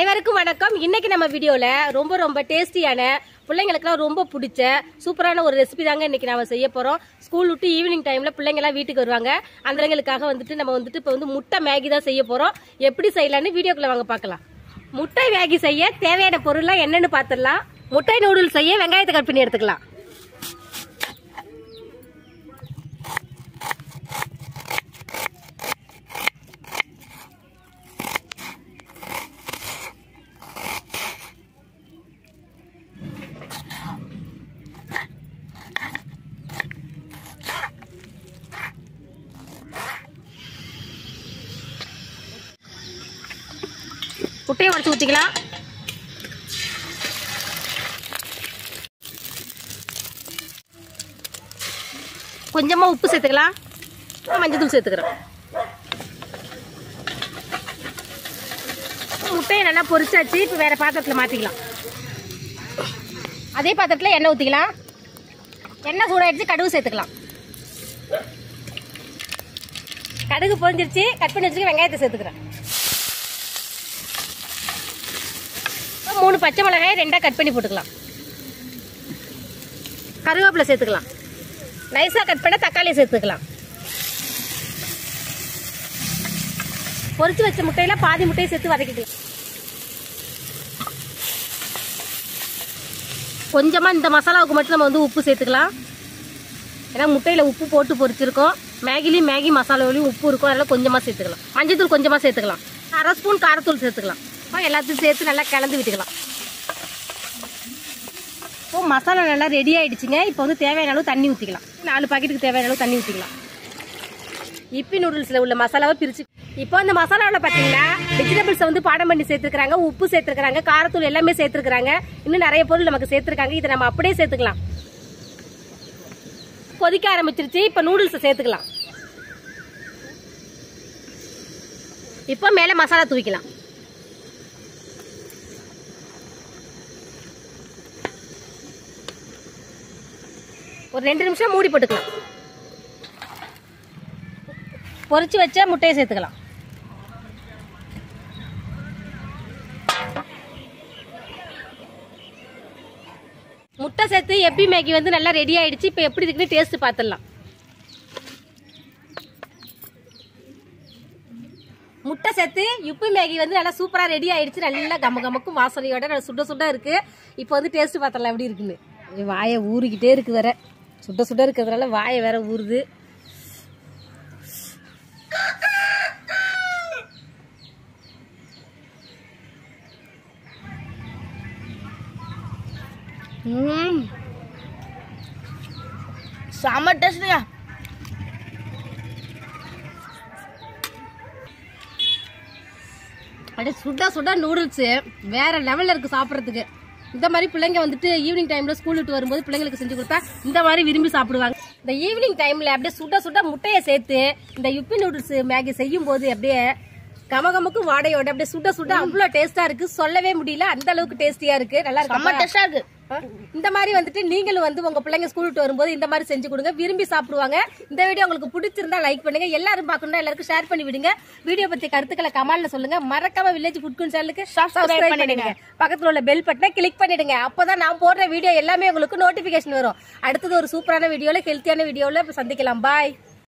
அனைவருக்கும் வணக்கம் இன்னைக்கு நம்ம வீடியோல ரொம்ப ரொம்ப டேஸ்டியான பிள்ளைங்களுக்குலாம் ரொம்ப பிடிச்ச சூப்பரான ஒரு ரெசிபி தாங்க இன்னைக்கு நாம செய்ய போறோம் ஸ்கூல் விட்டு ஈவினிங் டைம்ல பிள்ளைங்க எல்லாம் வீட்டுக்கு வருவாங்க அந்த பிள்ளைங்களுக்காக வந்துட்டு நம்ம வந்துட்டு இப்போ வந்து முட்டை மேகி தான் செய்ய போறோம் எப்படி செய்யலாம்னு வீடியோக்குள்ள வாங்க பார்க்கலாம் முட்டை மேகி செய்ய தேவையான பொருள்லாம் என்னன்னு பார்த்துடலாம் முட்டை நூடுல்ஸ் செய்ய வெங்காயத்தை கட் பண்ணி எடுத்துக்கலாம் முட்டையை உடச்சு ஊற்றிக்கலாம் கொஞ்சமாக உப்பு சேர்த்துக்கலாம் மஞ்சள் தூள் சேர்த்துக்கிறோம் முட்டையை நல்லா பொரிச்சாச்சு இப்போ வேற பாத்திரத்தில் மாற்றிக்கலாம் அதே பாத்திரத்தில் எண்ணெய் ஊற்றிக்கலாம் எண்ணெய் சூடாயிடுச்சு கடுகு சேர்த்துக்கலாம் கடுகு பொரிஞ்சிருச்சு கட் பண்ணி வச்சுக்க வெங்காயத்தை சேர்த்துக்கிறேன் மூணு பச்சை மிளகாய் ரெண்டாக கட் பண்ணி போட்டுக்கலாம் கருவேப்பிலை சேர்த்துக்கலாம் நைஸாக கட் பண்ண தக்காளி சேர்த்துக்கலாம் பொரிச்சு வச்ச முட்டையில பாதி முட்டையை சேர்த்து வதக்கிக்கலாம் கொஞ்சமாக இந்த மசாலாவுக்கு மட்டும் நம்ம வந்து உப்பு சேர்த்துக்கலாம் ஏன்னா முட்டையில் உப்பு போட்டு பொரிச்சிருக்கோம் மேகிலையும் மேகி மசாலாவிலையும் உப்பு இருக்கும் அதெல்லாம் கொஞ்சமாக சேர்த்துக்கலாம் மஞ்சத்தூள் கொஞ்சமாக சேர்த்துக்கலாம் அரை ஸ்பூன் காரத்தூள் சேர்த்துக்கலாம் இப்போ எல்லாத்தையும் சேர்த்து நல்லா கலந்து விட்டுக்கலாம் இப்போ மசாலா நல்லா ரெடி ஆயிடுச்சுங்க இப்போ வந்து தேவையான அளவு தண்ணி ஊற்றிக்கலாம் நாலு பாக்கெட்டுக்கு தேவையான அளவு தண்ணி ஊற்றிக்கலாம் இப்பி நூடுல்ஸில் உள்ள மசாலாவை பிரிச்சு இப்போ அந்த மசாலாவில் பார்த்தீங்கன்னா வெஜிடபிள்ஸை வந்து பாடம் பண்ணி சேர்த்துருக்காங்க உப்பு சேர்த்துருக்காங்க காரத்தூள் எல்லாமே சேர்த்துருக்காங்க இன்னும் நிறைய பொருள் நமக்கு சேர்த்துருக்காங்க இதை நம்ம அப்படியே சேர்த்துக்கலாம் கொதிக்க ஆரம்பிச்சிருச்சு இப்போ நூடுல்ஸை சேர்த்துக்கலாம் இப்போ மேலே மசாலா தூவிக்கலாம் ஒரு ரெண்டு நிமிஷம் மூடி போட்டுக்கலாம் பொரிச்சு வச்ச முட்டையை சேர்த்துக்கலாம் முட்டை சேர்த்து எப்பி மேகி வந்து நல்லா ரெடி ஆயிடுச்சு இப்போ எப்படி இருக்குன்னு டேஸ்ட் பார்த்துடலாம் முட்டை சேர்த்து உப்பு மேகி வந்து நல்லா சூப்பராக ரெடி ஆயிடுச்சு நல்லா கம கமக்கும் வாசனையோட நல்லா சுட சுட இருக்கு இப்போ வந்து டேஸ்ட் பார்த்தலாம் எப்படி இருக்குன்னு இது வாயை ஊறிக்கிட்டே இருக்கு வேற சுட சுட இருக்கிறதுனால வாயை வேற ஊறுது ம் செம்ம டேஸ்ட்டுங்க அப்படியே சுட சுட நூடுல்ஸ் வேற லெவல்ல இருக்கு சாப்பிட்றதுக்கு இந்த மாதிரி பிள்ளைங்க வந்துட்டு ஈவினிங் டைம்ல ஸ்கூல் விட்டு வரும்போது பிள்ளைங்களுக்கு செஞ்சு கொடுத்தா இந்த மாதிரி விரும்பி சாப்பிடுவாங்க இந்த ஈவினிங் டைம்ல அப்படியே சுட சுட முட்டையை சேர்த்து இந்த யுப்பி நூடுல்ஸ் மேகி செய்யும் போது அப்படியே கமகமக்கு வாடையோட அப்படியே சுட சுட அவ்வளோ டேஸ்டா இருக்கு சொல்லவே முடியல அந்த அளவுக்கு டேஸ்டியா இருக்கு நல்லா செம்ம இருக்கு டேஸ்டா இருக்கு இந்த மாதிரி வந்துட்டு நீங்களும் வந்து உங்க பிள்ளைங்க ஸ்கூல் விட்டு வரும்போது இந்த மாதிரி செஞ்சு கொடுங்க விரும்பி சாப்பிடுவாங்க இந்த வீடியோ உங்களுக்கு பிடிச்சிருந்தா லைக் பண்ணுங்க எல்லாரும் பார்க்கணும்னா எல்லாருக்கும் ஷேர் பண்ணி விடுங்க வீடியோ பத்தி கருத்துக்களை கமால்ல சொல்லுங்க மறக்காம வில்லேஜ் ஃபுட் சேனலுக்கு சப்ஸ்கிரைப் பண்ணிடுங்க பக்கத்துல உள்ள பெல் பட்டனை கிளிக் பண்ணிடுங்க அப்பதான் நான் போடுற வீடியோ எல்லாமே உங்களுக்கு நோட்டிபிகேஷன் வரும் அடுத்தது ஒரு சூப்பரான வீடியோல ஹெல்த்தியான வீடியோல சந்திக்கலாம் பாய்